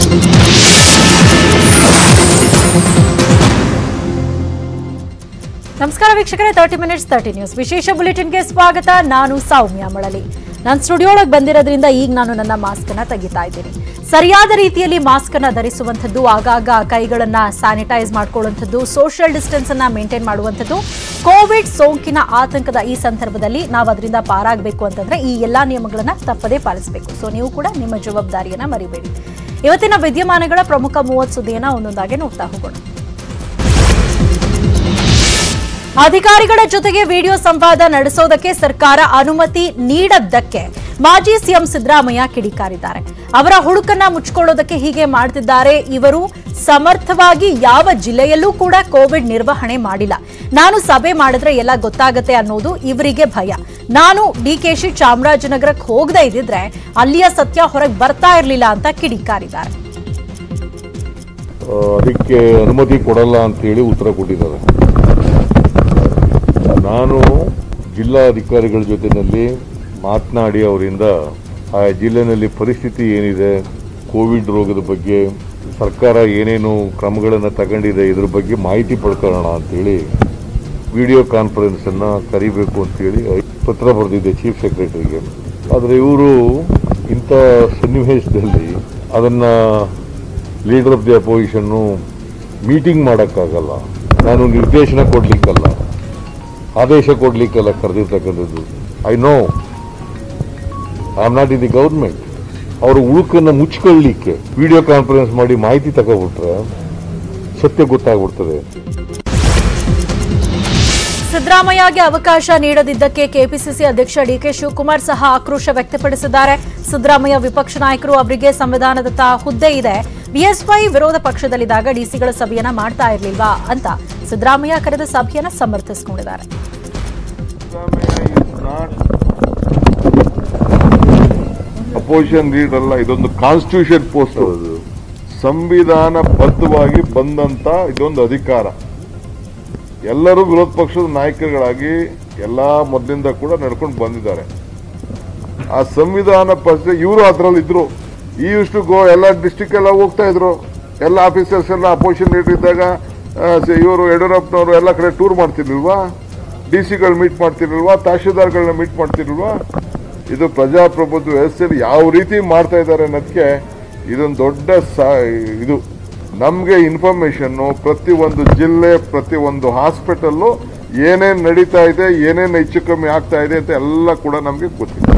ನಮಸ್ಕಾರ ವೀಕ್ಷಕರೇ thirty minutes thirty news ವಿಶೇಷ ಬುಲೆಟಿನ್ಗೆ ಸ್ವಾಗತ ನಾನು ಸೌಮ್ಯ ಮಳಲಿ ನಾನು ಸ್ಟುಡಿಯೋ ಒಳಗೆ ಬಂದಿರೋದ್ರಿಂದ ಈಗ ನಾನು ನನ್ನ ಮಾಸ್ಕ್ ಅನ್ನ ತೆಗಿತಾ ಇದ್ದೀನಿ ಸರಿಯಾದ ರೀತಿಯಲ್ಲಿ ಮಾಸ್ಕ್ ಅನ್ನ ಧರಿಸುವಂಥದ್ದು ಆಗಾಗ ಕೈಗಳನ್ನ ಸ್ಯಾನಿಟೈಸ್ ಮಾಡ್ಕೊಳ್ಳುವಂಥದ್ದು ಸೋಷಿಯಲ್ ಡಿಸ್ಟೆನ್ಸ್ ಅನ್ನ ಮೇಂಟೈನ್ ಮಾಡುವಂಥದ್ದು ಕೋವಿಡ್ ಸೋಂಕಿನ ಆತಂಕದ ಈ ಸಂದರ್ಭದಲ್ಲಿ ನಾವು ಅದರಿಂದ ಪಾರಾಗಬೇಕು ಅಂತಂದ್ರೆ ಈ ಎಲ್ಲಾ ನಿಯಮಗಳನ್ನ ತಪ್ಪದೇ ಪಾಲಿಸಬೇಕು ಸೊ ನೀವು ಕೂಡ ನಿಮ್ಮ ಜವಾಬ್ದಾರಿಯನ್ನ ಮರಿಬೇಡಿ ಇವತ್ತಿನ ವಿದ್ಯಮಾನಗಳ ಪ್ರಮುಖ ಮೂವತ್ತು ಸುದ್ದಿಯನ್ನ ಒಂದೊಂದಾಗಿ ನೋಡ್ತಾ ಹೋಗೋಣ ಅಧಿಕಾರಿಗಳ ಜೊತೆಗೆ ವಿಡಿಯೋ ಸಂವಾದ ನಡೆಸೋದಕ್ಕೆ ಸರ್ಕಾರ ಅನುಮತಿ ನೀಡದ್ದಕ್ಕೆ ಮಾಜಿ ಸಿಎಂ ಸಿದ್ದರಾಮಯ್ಯ ಕಿಡಿಕಾರಿದ್ದಾರೆ ಅವರ ಹುಡುಕನ್ನ ಮುಚ್ಕೊಳ್ಳೋದಕ್ಕೆ ಹೀಗೆ ಮಾಡ್ತಿದ್ದಾರೆ ಇವರು ಸಮರ್ಥವಾಗಿ ಯಾವ ಜಿಲ್ಲೆಯಲ್ಲೂ ಕೂಡ ಕೋವಿಡ್ ನಿರ್ವಹಣೆ ಮಾಡಿಲ್ಲ ನಾನು ಸಭೆ ಮಾಡಿದ್ರೆ ಎಲ್ಲ ಗೊತ್ತಾಗತ್ತೆ ಅನ್ನೋದು ಇವರಿಗೆ ಭಯ ನಾನು ಡಿಕೆಶಿ ಚಾಮರಾಜನಗರಕ್ಕೆ ಹೋಗದೇ ಇದ್ದಿದ್ರೆ ಅಲ್ಲಿಯ ಸತ್ಯ ಹೊರಗೆ ಬರ್ತಾ ಇರಲಿಲ್ಲ ಅಂತ ಕಿಡಿಕಾರಿದ್ದಾರೆ ಆ, ಅದಕ್ಕೆ ಅನುಮತಿ ಕೊಡಲ್ಲ ಅಂತೇಳಿ ಉತ್ತರ ಕೊಟ್ಟಿದ್ದಾರೆ ನಾನು ಜಿಲ್ಲಾಧಿಕಾರಿಗಳ ಜೊತೆಯಲ್ಲಿ ಮಾತನಾಡಿ ಅವರಿಂದ ಆ ಜಿಲ್ಲೆನಲ್ಲಿ ಪರಿಸ್ಥಿತಿ ಏನಿದೆ ಕೋವಿಡ್ ರೋಗದ ಬಗ್ಗೆ ಸರ್ಕಾರ ಏನೇನು ಕ್ರಮಗಳನ್ನು ತಗೊಂಡಿದೆ ಇದ್ರ ಬಗ್ಗೆ ಮಾಹಿತಿ ಪಡ್ಕೊಳ್ಳೋಣ ಅಂತೇಳಿ ವಿಡಿಯೋ ಕಾನ್ಫರೆನ್ಸನ್ನು ಕರಿಬೇಕು ಅಂತೇಳಿ ಪತ್ರ ಬರೆದಿದ್ದೆ ಚೀಫ್ ಸೆಕ್ರೆಟರಿಗೆ ಆದರೆ ಇವರು ಇಂಥ ಸನ್ನಿವೇಶದಲ್ಲಿ ಅದನ್ನು leader of the opposition meeting ಮಾಡೋಕ್ಕಾಗಲ್ಲ ನಾನು ನಿರ್ದೇಶನ ಕೊಡಲಿಕ್ಕಲ್ಲ ಆದೇಶ ಕೊಡಲಿಕ್ಕೆಲ್ಲ ಕರೆದಿರ್ತಕ್ಕಂಥದ್ದು I know I am not in the government ಅವರು ಉಳುಕನ್ನು ಮುಚ್ಕೊಳ್ಳಿಕ್ಕೆ ವಿಡಿಯೋ ಕಾನ್ಫರೆನ್ಸ್ ಮಾಡಿ ಮಾಹಿತಿ ತಗೊಬಿಟ್ರೆ ಸತ್ಯ ಗೊತ್ತಾಗ್ಬಿಡ್ತದೆ ಸಿದ್ದರಾಮಯ್ಯಗೆ ಅವಕಾಶ ನೀಡದಿದ್ದಕ್ಕೆ ಕೆಪಿಸಿಸಿ ಅಧ್ಯಕ್ಷ ಡಿಕೆ ಶಿವಕುಮಾರ್ ಸಹ ಆಕ್ರೋಶ ವ್ಯಕ್ತಪಡಿಸಿದ್ದಾರೆ ಸಿದ್ದರಾಮಯ್ಯ ವಿಪಕ್ಷ ನಾಯಕರು ಅವರಿಗೆ ಸಂವಿಧಾನದತ್ತ ಹುದ್ದೆ ಇದೆ ಬಿಎಸ್ವೈ ವಿರೋಧ ಪಕ್ಷದಲ್ಲಿದ್ದಾಗ ಡಿಸಿಗಳ ಸಭೆಯನ್ನ ಮಾಡ್ತಾ ಇರ್ಲಿಲ್ವಾ ಅಂತ ಸಿದ್ದರಾಮಯ್ಯ ಕರೆದ ಸಭೆಯನ್ನ ಸಮರ್ಥಿಸಿಕೊಂಡಿದ್ದಾರೆ ಅಪೋಸಿಷನ್ ಲೀಡರ್ ಅಲ್ಲ ಇದೊಂದು ಕಾನ್ಸ್ಟಿಟ್ಯೂಷನ್ ಪೋಸ್ಟ್ ಅದು ಸಂವಿಧಾನ ಬದ್ಧವಾಗಿ ಬಂದಂತ ಇದೊಂದು ಅಧಿಕಾರ ಎಲ್ಲರೂ ವಿರೋಧ ಪಕ್ಷದ ನಾಯಕರುಗಳಾಗಿ ಎಲ್ಲಾ ಮೊದಲಿಂದ ಕೂಡ ನಡ್ಕೊಂಡು ಬಂದಿದ್ದಾರೆ ಆ ಸಂವಿಧಾನ ಪರಿಸ್ಥಿತಿ ಇವರು ಅದ್ರಲ್ಲಿ ಇದ್ರು ಈ ಇಷ್ಟು ಗೋ ಎಲ್ಲ ಡಿಸ್ಟಿಕ್ ಎಲ್ಲ ಹೋಗ್ತಾ ಇದ್ರು ಎಲ್ಲ ಆಫೀಸರ್ಸ್ ಎಲ್ಲ ಅಪೋಸಿಷನ್ ಲೀಡರ್ ಇದ್ದಾಗ ಇವರು ಯಡಿಯೂರಪ್ಪನವರು ಎಲ್ಲ ಕಡೆ ಟೂರ್ ಮಾಡ್ತಿರ್ಲಿಲ್ವಾ ಡಿ ಸಿಗಳು ಮೀಟ್ ಮಾಡ್ತಿರ್ಲಿಲ್ವಾ ತಹಶೀಲ್ದಾರ್ಗಳನ್ನ ಮೀಟ್ ಮಾಡ್ತಿರ್ಲಿಲ್ವಾ ಇದು ಪ್ರಜಾಪ್ರಭುತ್ವ ವ್ಯವಸ್ಥೆಯಲ್ಲಿ ಯಾವ ರೀತಿ ಮಾಡ್ತಾ ಇದ್ದಾರೆ ಅನ್ನೋದಕ್ಕೆ ಇದೊಂದು ದೊಡ್ಡ ಸಾ- ಇದು ನಮಗೆ ಇನ್ಫಾರ್ಮೇಶನ್ನು ಪ್ರತಿ ಒಂದು ಜಿಲ್ಲೆ ಪ್ರತಿ ಒಂದು ಹಾಸ್ಪಿಟಲ್ಲು ಏನೇನು ನಡೀತಾ ಇದೆ ಏನೇನು ಹೆಚ್ಚು ಕಮ್ಮಿ ಆಗ್ತಾ ಇದೆ ಅಂತ ಎಲ್ಲ ಕೂಡ ನಮಗೆ ಗೊತ್ತಿದೆ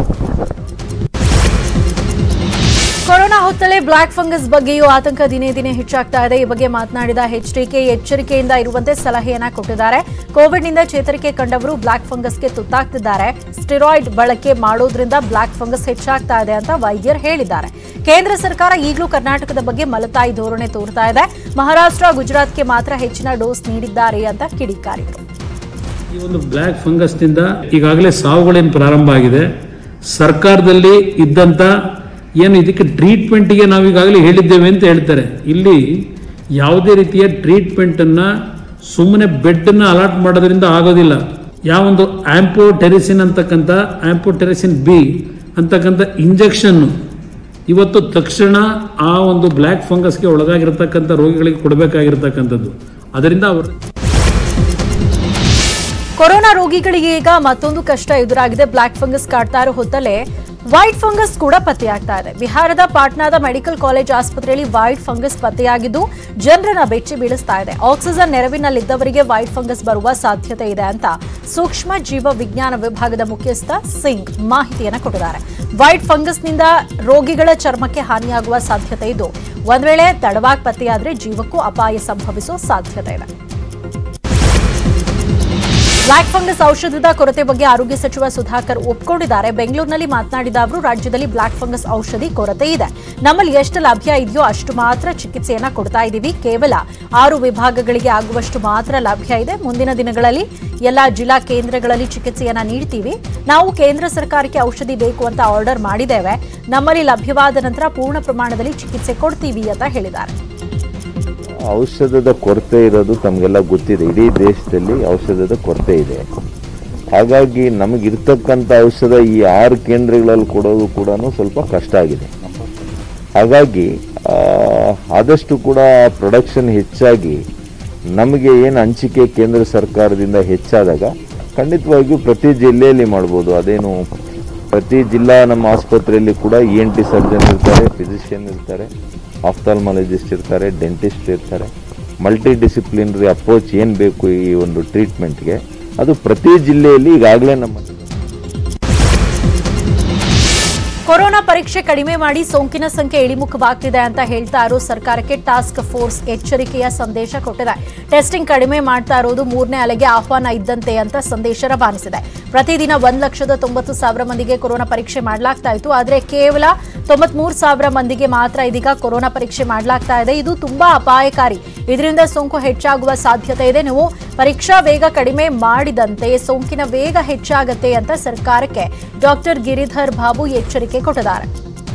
ಕೊರೋನಾ ಹೊತ್ತಲೇ ಬ್ಲಾಕ್ ಫಂಗಸ್ ಬಗ್ಗೆಯೂ ಆತಂಕ ದಿನೇ ದಿನೇ ಹೆಚ್ಚಾಗ್ತಾ ಇದೆ ಈ ಬಗ್ಗೆ ಮಾತನಾಡಿದ ಎಚ್ಡಿಕೆ ಎಚ್ಚರಿಕೆಯಿಂದ ಇರುವಂತೆ ಸಲಹೆಯನ್ನ ಕೊಟ್ಟಿದ್ದಾರೆ ಕೋವಿಡ್ನಿಂದ ಚೇತರಿಕೆ ಕಂಡವರು ಬ್ಲಾಕ್ ಫಂಗಸ್ಗೆ ತುತ್ತಾಗ್ತಿದ್ದಾರೆ ಸ್ಟೆರಾಯ್ಡ್ ಬಳಕೆ ಮಾಡೋದ್ರಿಂದ ಬ್ಲಾಕ್ ಫಂಗಸ್ ಹೆಚ್ಚಾಗ್ತಾ ಇದೆ ಅಂತ ವೈದ್ಯರು ಹೇಳಿದ್ದಾರೆ ಕೇಂದ್ರ ಸರ್ಕಾರ ಈಗಲೂ ಕರ್ನಾಟಕದ ಬಗ್ಗೆ ಮಲತಾಯಿ ಧೋರಣೆ ತೋರ್ತಾ ಇದೆ ಮಹಾರಾಷ್ಟ್ರ ಗುಜರಾತ್ಗೆ ಮಾತ್ರ ಹೆಚ್ಚಿನ ಡೋಸ್ ನೀಡಿದ್ದಾರೆ ಅಂತ ಕಿಡಿಕಾರಿದರು ಈ ಒಂದು ಬ್ಲ್ಯಾಕ್ ಫಂಗಸ್ನಿಂದ ಈಗಾಗಲೇ ಸಾವುಗಳೇನು ಪ್ರಾರಂಭ ಆಗಿದೆ ಸರ್ಕಾರದಲ್ಲಿ ಇದ್ದಂಥ ಏನು ಇದಕ್ಕೆ ಟ್ರೀಟ್ಮೆಂಟಿಗೆ ನಾವು ಈಗಾಗಲೇ ಹೇಳಿದ್ದೇವೆ ಅಂತ ಹೇಳ್ತಾರೆ ಇಲ್ಲಿ ಯಾವುದೇ ರೀತಿಯ ಟ್ರೀಟ್ಮೆಂಟನ್ನು ಸುಮ್ಮನೆ ಬೆಡ್ಡನ್ನು ಅಲಾಟ್ ಮಾಡೋದ್ರಿಂದ ಆಗೋದಿಲ್ಲ ಯಾವೊಂದು ಆಂಪೋಟೆರಿಸಿನ್ ಅಂತಕ್ಕಂಥ ಆಂಪೋಟೆರಿಸಿನ್ ಬಿ ಅಂತಕ್ಕಂಥ ಇಂಜೆಕ್ಷನ್ನು ಇವತ್ತು ತಕ್ಷಣ ಆ ಒಂದು ಬ್ಲ್ಯಾಕ್ ಫಂಗಸ್ಗೆ ಒಳಗಾಗಿರ್ತಕ್ಕಂಥ ರೋಗಿಗಳಿಗೆ ಕೊಡಬೇಕಾಗಿರ್ತಕ್ಕಂಥದ್ದು ಅದರಿಂದ ಅವರು ಕೊರೋನಾ ರೋಗಿಗಳಿಗೆ ಈಗ ಮತ್ತೊಂದು ಕಷ್ಟ ಎದುರಾಗಿದೆ ಬ್ಲಾಕ್ ಫಂಗಸ್ ಕಾಡ್ತಾ ಇರೋ ಹೊತ್ತಲ್ಲೇ ವೈಟ್ ಫಂಗಸ್ ಕೂಡ ಪತ್ತೆಯಾಗ್ತಾ ಇದೆ ಬಿಹಾರದ ಪಾಟ್ನಾದ ಮೆಡಿಕಲ್ ಕಾಲೇಜ್ ಆಸ್ಪತ್ರೆಯಲ್ಲಿ ವೈಟ್ ಫಂಗಸ್ ಪತ್ತೆಯಾಗಿದ್ದು ಜನರನ್ನ ಬೆಚ್ಚಿ ಬೀಳಿಸ್ತಾ ಇದೆ ಆಕ್ಸಿಜನ್ ನೆರವಿನಲ್ಲಿದ್ದವರಿಗೆ ವೈಟ್ ಫಂಗಸ್ ಬರುವ ಸಾಧ್ಯತೆ ಇದೆ ಅಂತ ಸೂಕ್ಷ್ಮ ಜೀವ ವಿಜ್ಞಾನ ವಿಭಾಗದ ಮುಖ್ಯಸ್ಥ ಸಿಂಗ್ ಮಾಹಿತಿಯನ್ನು ಕೊಟ್ಟಿದ್ದಾರೆ ವೈಟ್ ಫಂಗಸ್ನಿಂದ ರೋಗಿಗಳ ಚರ್ಮಕ್ಕೆ ಹಾನಿಯಾಗುವ ಸಾಧ್ಯತೆ ಇದ್ದು ಒಂದ್ ವೇಳೆ ತಡವಾಗಿ ಪತ್ತೆಯಾದ್ರೆ ಜೀವಕ್ಕೂ ಅಪಾಯ ಸಂಭವಿಸುವ ಸಾಧ್ಯತೆ ಇದೆ ಬ್ಲಾಕ್ ಫಂಗಸ್ ಔಷಧದ ಕೊರತೆ ಬಗ್ಗೆ ಆರೋಗ್ಯ ಸಚಿವ ಸುಧಾಕರ್ ಒಪ್ಕೊಂಡಿದ್ದಾರೆ ಬೆಂಗಳೂರಿನಲ್ಲಿ ಮಾತನಾಡಿದ ಅವರು ರಾಜ್ಯದಲ್ಲಿ ಬ್ಲಾಕ್ ಫಂಗಸ್ ಔಷಧಿ ಕೊರತೆ ಇದೆ ನಮ್ಮಲ್ಲಿ ಎಷ್ಟು ಲಭ್ಯ ಇದೆಯೋ ಅಷ್ಟು ಮಾತ್ರ ಚಿಕಿತ್ಸೆಯನ್ನ ಕೊಡ್ತಾ ಇದ್ದೀವಿ ಕೇವಲ ಆರು ವಿಭಾಗಗಳಿಗೆ ಆಗುವಷ್ಟು ಮಾತ್ರ ಲಭ್ಯ ಇದೆ ಮುಂದಿನ ದಿನಗಳಲ್ಲಿ ಎಲ್ಲ ಜಿಲ್ಲಾ ಕೇಂದ್ರಗಳಲ್ಲಿ ಚಿಕಿತ್ಸೆಯನ್ನ ನೀಡ್ತೀವಿ ನಾವು ಕೇಂದ್ರ ಸರ್ಕಾರಕ್ಕೆ ಔಷಧಿ ಬೇಕು ಅಂತ ಆರ್ಡರ್ ಮಾಡಿದ್ದೇವೆ ನಮ್ಮಲ್ಲಿ ಲಭ್ಯವಾದ ನಂತರ ಪೂರ್ಣ ಪ್ರಮಾಣದಲ್ಲಿ ಚಿಕಿತ್ಸೆ ಕೊಡ್ತೀವಿ ಅಂತ ಹೇಳಿದ್ದಾರೆ ಔಷಧದ ಕೊರತೆ ಇರೋದು ತಮಗೆಲ್ಲ ಗೊತ್ತಿದೆ ಇಡೀ ದೇಶದಲ್ಲಿ ಔಷಧದ ಕೊರತೆ ಇದೆ ಹಾಗಾಗಿ ನಮಗಿರ್ತಕ್ಕಂಥ ಔಷಧ ಈ ಆರು ಕೇಂದ್ರಗಳಲ್ಲಿ ಕೊಡೋದು ಕೂಡ ಸ್ವಲ್ಪ ಕಷ್ಟ ಆಗಿದೆ ಹಾಗಾಗಿ ಆ, ಆದಷ್ಟು ಕೂಡ ಪ್ರೊಡಕ್ಷನ್ ಹೆಚ್ಚಾಗಿ ನಮಗೆ ಏನು ಹಂಚಿಕೆ ಕೇಂದ್ರ ಸರ್ಕಾರದಿಂದ ಹೆಚ್ಚಾದಾಗ ಖಂಡಿತವಾಗಿಯೂ ಪ್ರತಿ ಜಿಲ್ಲೆಯಲ್ಲಿ ಮಾಡ್ಬೋದು ಅದೇನು ಪ್ರತಿ ಜಿಲ್ಲಾ ನಮ್ಮ ಆಸ್ಪತ್ರೆಯಲ್ಲಿ ಕೂಡ ಇ ಎನ್ ಟಿ ಸರ್ಜನ್ ಇರ್ತಾರೆ ಫಿಸಿಷಿಯನ್ ಇರ್ತಾರೆ ಆಫ್ತಾಲ್ಮಾಲಜಿಸ್ಟ್ ಇರ್ತಾರೆ ಡೆಂಟಿಸ್ಟ್ ಇರ್ತಾರೆ ಮಲ್ಟಿ ಡಿಸಿಪ್ಲಿನರಿ ಅಪ್ರೋಚ್ ಏನು ಬೇಕು ಈ ಒಂದು ಟ್ರೀಟ್ಮೆಂಟ್ಗೆ ಅದು ಪ್ರತಿ ಜಿಲ್ಲೆಯಲ್ಲಿ ಈಗಾಗಲೇ ನಮ್ಮ ಕೊರೋನಾ ಪರೀಕ್ಷೆ ಕಡಿಮೆ ಮಾಡಿ ಸೋಂಕಿನ ಸಂಖ್ಯೆ ಇಳಿಮುಖವಾಗ್ತಿದೆ ಅಂತ ಹೇಳ್ತಾ ಇರೋ ಸರ್ಕಾರಕ್ಕೆ ಟಾಸ್ಕ್ ಫೋರ್ಸ್ ಎಚ್ಚರಿಕೆಯ ಸಂದೇಶ ಕೊಟ್ಟಿದೆ ಟೆಸ್ಟಿಂಗ್ ಕಡಿಮೆ ಮಾಡ್ತಾ ಇರೋದು ಮೂರನೇ ಅಲೆಗೆ ಆಹ್ವಾನ ಇದ್ದಂತೆ ಅಂತ ಸಂದೇಶ ರವಾನಿಸಿದೆ ಪ್ರತಿದಿನ ಒಂದ್ ಲಕ್ಷದ ತೊಂಬತ್ತು ಸಾವಿರ ಮಂದಿಗೆ ಕೊರೋನಾ ಪರೀಕ್ಷೆ ಮಾಡಲಾಗ್ತಾ ಇತ್ತು ಆದರೆ ಕೇವಲ ತೊಂಬತ್ಮೂರು ಸಾವಿರ ಮಂದಿಗೆ ಮಾತ್ರ ಇದೀಗ ಕೊರೋನಾ ಪರೀಕ್ಷೆ ಮಾಡಲಾಗ್ತಾ ಇದೆ ಇದು ತುಂಬಾ ಅಪಾಯಕಾರಿ ಇದರಿಂದ ಸೋಂಕು ಹೆಚ್ಚಾಗುವ ಸಾಧ್ಯತೆ ಇದೆ ನೀವು ಪರೀಕ್ಷಾ ವೇಗ ಕಡಿಮೆ ಮಾಡಿದಂತೆ ಸೋಂಕಿನ ವೇಗ ಹೆಚ್ಚಾಗತ್ತೆ ಅಂತ ಸರ್ಕಾರಕ್ಕೆ ಡಾಕ್ಟರ್ ಗಿರಿಧರ್ ಬಾಬು ಎಚ್ಚರಿಕೆ ಕೊಟ್ಟಿದ್ದಾರೆ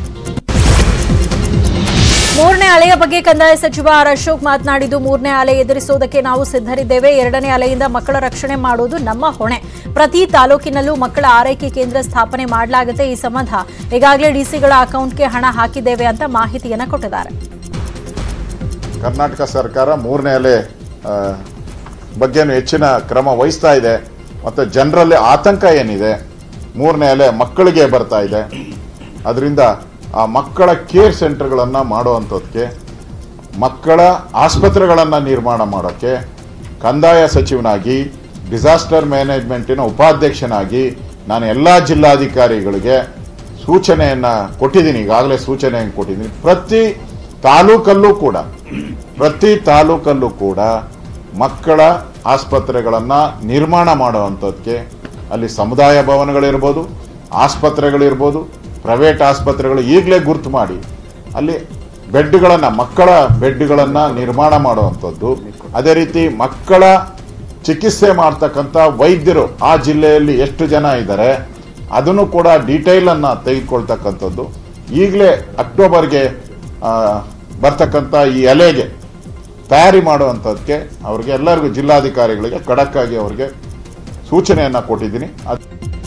ಮೂರನೇ ಅಲೆಯ ಬಗ್ಗೆ ಕಂದಾಯ ಸಚಿವ ಆರ್ ಅಶೋಕ್ ಮಾತನಾಡಿದ್ದು ಮೂರನೇ ಅಲೆ ಎದುರಿಸುವುದಕ್ಕೆ ನಾವು ಸಿದ್ಧರಿದ್ದೇವೆ ಎರಡನೇ ಅಲೆಯಿಂದ ಮಕ್ಕಳ ರಕ್ಷಣೆ ಮಾಡುವುದು ನಮ್ಮ ಹೊಣೆ ಪ್ರತಿ ತಾಲೂಕಿನಲ್ಲೂ ಮಕ್ಕಳ ಆರೈಕೆ ಕೇಂದ್ರ ಸ್ಥಾಪನೆ ಮಾಡಲಾಗುತ್ತೆ ಈ ಸಂಬಂಧ ಈಗಾಗಲೇ ಡಿಸಿಗಳ ಅಕೌಂಟ್ಗೆ ಹಣ ಹಾಕಿದ್ದೇವೆ ಅಂತ ಮಾಹಿತಿಯನ್ನ ಕೊಟ್ಟಿದ್ದಾರೆ ಕರ್ನಾಟಕ ಸರ್ಕಾರ ಮೂರನೇ ಅಲೆ ಆ, ಬಗ್ಗೆನೂ ಹೆಚ್ಚಿನ ಕ್ರಮ ವಹಿಸ್ತಾ ಇದೆ ಮತ್ತು ಜನರಲ್ಲಿ ಆತಂಕ ಏನಿದೆ ಮೂರನೇ ಅಲೆ ಮಕ್ಕಳಿಗೆ ಬರ್ತಾ ಇದೆ ಅದರಿಂದ ಆ ಮಕ್ಕಳ ಕೇರ್ ಸೆಂಟರ್ಗಳನ್ನು ಮಾಡುವಂಥದ್ದಕ್ಕೆ ಮಕ್ಕಳ ಆಸ್ಪತ್ರೆಗಳನ್ನು ನಿರ್ಮಾಣ ಮಾಡೋಕ್ಕೆ ಕಂದಾಯ ಸಚಿವನಾಗಿ ಡಿಸಾಸ್ಟರ್ ಮ್ಯಾನೇಜ್ಮೆಂಟಿನ ಉಪಾಧ್ಯಕ್ಷನಾಗಿ ನಾನು ಎಲ್ಲ ಜಿಲ್ಲಾಧಿಕಾರಿಗಳಿಗೆ ಸೂಚನೆಯನ್ನು ಕೊಟ್ಟಿದ್ದೀನಿ ಈಗಾಗಲೇ ಸೂಚನೆಯನ್ನು ಕೊಟ್ಟಿದ್ದೀನಿ ಪ್ರತಿ ತಾಲೂಕಲ್ಲೂ ಕೂಡ ಪ್ರತಿ ತಾಲೂಕಲ್ಲೂ ಕೂಡ ಮಕ್ಕಳ ಆಸ್ಪತ್ರೆಗಳನ್ನು ನಿರ್ಮಾಣ ಮಾಡುವಂಥದ್ದಕ್ಕೆ ಅಲ್ಲಿ ಸಮುದಾಯ ಭವನಗಳಿರ್ಬೋದು ಆಸ್ಪತ್ರೆಗಳಿರ್ಬೋದು ಪ್ರೈವೇಟ್ ಆಸ್ಪತ್ರೆಗಳು ಈಗಲೇ ಗುರ್ತು ಮಾಡಿ ಅಲ್ಲಿ ಬೆಡ್ಗಳನ್ನು ಮಕ್ಕಳ ಬೆಡ್ಗಳನ್ನು ನಿರ್ಮಾಣ ಮಾಡುವಂಥದ್ದು ಅದೇ ರೀತಿ ಮಕ್ಕಳ ಚಿಕಿತ್ಸೆ ಮಾಡ್ತಕ್ಕಂಥ ವೈದ್ಯರು ಆ ಜಿಲ್ಲೆಯಲ್ಲಿ ಎಷ್ಟು ಜನ ಇದ್ದಾರೆ ಅದನ್ನು ಕೂಡ ಡೀಟೇಲ್ ಅನ್ನ ತೆಗೆದುಕೊಳ್ತಕ್ಕಂಥದ್ದು ಈಗಲೇ ಅಕ್ಟೋಬರ್ಗೆ ಆ, ಬರ್ತಕ್ಕಂಥ ಈ ಅಲೆಗೆ ತಯಾರಿ ಮಾಡುವಂಥದ್ದಕ್ಕೆ ಅವ್ರಿಗೆ ಎಲ್ಲರಿಗೂ ಜಿಲ್ಲಾಧಿಕಾರಿಗಳಿಗೆ ಖಡಕ್ಕಾಗಿ ಅವ್ರಿಗೆ ಸೂಚನೆಯನ್ನ ಕೊಟ್ಟಿದ್ದೀನಿ ಅದ್-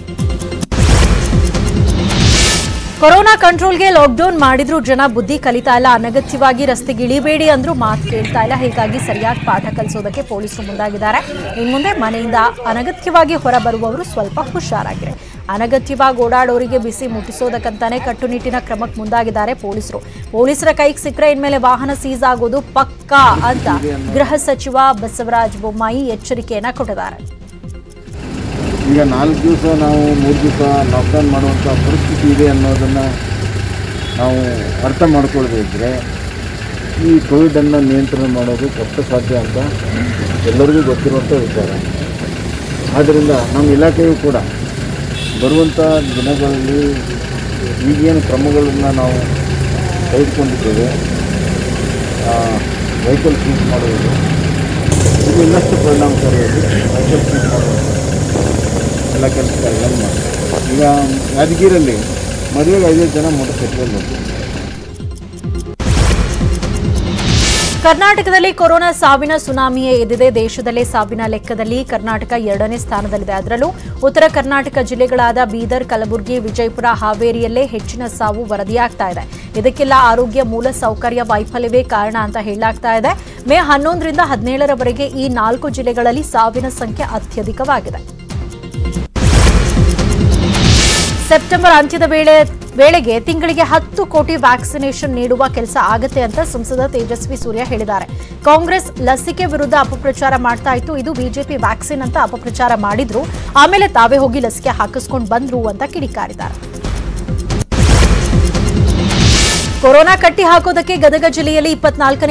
ಕೊರೋನಾ ಕಂಟ್ರೋಲ್ಗೆ ಲಾಕ್ಡೌನ್ ಮಾಡಿದ್ರು ಜನ ಬುದ್ಧಿ ಕಲಿತಾ ಇಲ್ಲ ಅನಗತ್ಯವಾಗಿ ರಸ್ತೆಗೆ ಇಳಿಬೇಡಿ ಅಂದ್ರೂ ಮಾತು ಕೇಳ್ತಾ ಇಲ್ಲ ಹೀಗಾಗಿ ಸರಿಯಾಗಿ ಪಾಠ ಕಲಿಸೋದಕ್ಕೆ ಪೊಲೀಸರು ಮುಂದಾಗಿದ್ದಾರೆ ಇನ್ನು ಮುಂದೆ ಮನೆಯಿಂದ ಅನಗತ್ಯವಾಗಿ ಹೊರ ಬರುವವರು ಸ್ವಲ್ಪ ಹುಷಾರಾಗಿರೆ ಅನಗತ್ಯವಾಗಿ ಓಡಾಡೋರಿಗೆ ಬಿಸಿ ಮುಟ್ಟಿಸೋದಕ್ಕಂತಾನೆ ಕಟ್ಟುನಿಟ್ಟಿನ ಕ್ರಮಕ್ಕೆ ಮುಂದಾಗಿದ್ದಾರೆ ಪೊಲೀಸರು ಪೊಲೀಸರ ಕೈಗೆ ಸಿಕ್ಕರೆ ಇನ್ಮೇಲೆ ವಾಹನ ಸೀಸ್ ಆಗೋದು ಪಕ್ಕಾ ಅಂತ ಗೃಹ ಸಚಿವ ಬಸವರಾಜ ಬೊಮ್ಮಾಯಿ ಎಚ್ಚರಿಕೆಯನ್ನ ಕೊಟ್ಟಿದ್ದಾರೆ ಈಗ ನಾಲ್ಕು ದಿವಸ ನಾವು ಮೂರು ದಿವಸ ಲಾಕ್ಡೌನ್ ಮಾಡುವಂಥ ಪರಿಸ್ಥಿತಿ ಇದೆ ಅನ್ನೋದನ್ನು ನಾವು ಅರ್ಥ ಮಾಡ್ಕೊಳ್ದೇ ಇದ್ದರೆ ಈ ಕೋವಿಡನ್ನು ನಿಯಂತ್ರಣ ಮಾಡೋದು ಕಷ್ಟ ಸಾಧ್ಯ ಅಂತ ಎಲ್ಲರಿಗೂ ಗೊತ್ತಿರುವಂಥ ವಿಚಾರ ಆದ್ದರಿಂದ ನಮ್ಮ ಇಲಾಖೆಯು ಕೂಡ ಬರುವಂಥ ದಿನಗಳಲ್ಲಿ ಈಗೇನು ಕ್ರಮಗಳನ್ನು ನಾವು ತೆಗೆದುಕೊಂಡಿದ್ದೇವೆ ವೆಹಿಕಲ್ ಸೀಸ್ ಮಾಡುವುದು ಇದು ಇನ್ನಷ್ಟು ಪರಿಣಾಮಕಾರಿಯಾಗಿ ವೆಹಿಕಲ್ ಸೀಸ್ ಮಾಡುವುದು ಎಲ್ಲ ಕೆಲಸ ಕಾರ್ಯಗಳನ್ನು ಮಾಡ್ತಾರೆ ಈಗ ಯಾದಗಿರಲ್ಲಿ ಮದುವೆಗೆ ಐದೈದು ಜನ ಮೋಟರ್ ಸೈಕಲ್ ಬಂತು ಕರ್ನಾಟಕದಲ್ಲಿ ಕೊರೋನಾ ಸಾವಿನ ಸುನಾಮಿಯೇ ಎದ್ದಿದೆ ದೇಶದಲ್ಲೇ ಸಾವಿನ ಲೆಕ್ಕದಲ್ಲಿ ಕರ್ನಾಟಕ ಎರಡನೇ ಸ್ಥಾನದಲ್ಲಿದೆ ಅದರಲ್ಲೂ ಉತ್ತರ ಕರ್ನಾಟಕ ಜಿಲ್ಲೆಗಳಾದ ಬೀದರ್ ಕಲಬುರಗಿ ವಿಜಯಪುರ ಹಾವೇರಿಯಲ್ಲೇ ಹೆಚ್ಚಿನ ಸಾವು ವರದಿಯಾಗ್ತಾ ಇದೆ ಇದಕ್ಕೆಲ್ಲ ಆರೋಗ್ಯ ಮೂಲ ಸೌಕರ್ಯ ವೈಫಲ್ಯವೇ ಕಾರಣ ಅಂತ ಹೇಳಲಾಗ್ತಾ ಇದೆ ಮೇ ಹನ್ನೊಂದರಿಂದ ಹದಿನೇಳರವರೆಗೆ ಈ ನಾಲ್ಕು ಜಿಲ್ಲೆಗಳಲ್ಲಿ ಸಾವಿನ ಸಂಖ್ಯೆ ಅತ್ಯಧಿಕವಾಗಿದೆ ಸೆಪ್ಟೆಂಬರ್ ಅಂತ್ಯದ ವೇಳೆ ವೇಳೆಗೆ ತಿಂಗಳಿಗೆ ಹತ್ತು ಕೋಟಿ ವ್ಯಾಕ್ಸಿನೇಷನ್ ನೀಡುವ ಕೆಲಸ ಆಗತ್ತೆ ಅಂತ ಸಂಸದ ತೇಜಸ್ವಿ ಸೂರ್ಯ ಹೇಳಿದ್ದಾರೆ ಕಾಂಗ್ರೆಸ್ ಲಸಿಕೆ ವಿರುದ್ಧ ಅಪಪ್ರಚಾರ ಮಾಡ್ತಾ ಇತ್ತು ಇದು ಬಿಜೆಪಿ ವ್ಯಾಕ್ಸಿನ್ ಅಂತ ಅಪಪ್ರಚಾರ ಮಾಡಿದ್ರು ಆಮೇಲೆ ತಾವೇ ಹೋಗಿ ಲಸಿಕೆ ಹಾಕಿಸ್ಕೊಂಡು ಬಂದ್ರು ಅಂತ ಕಿಡಿಕಾರಿದ್ದಾರೆ ಕೊರೋನಾ ಕಟ್ಟಿ ಹಾಕೋದಕ್ಕೆ ಗದಗ ಜಿಲ್ಲೆಯಲ್ಲಿ ಇಪ್ಪತ್ನಾಲ್ಕನೇ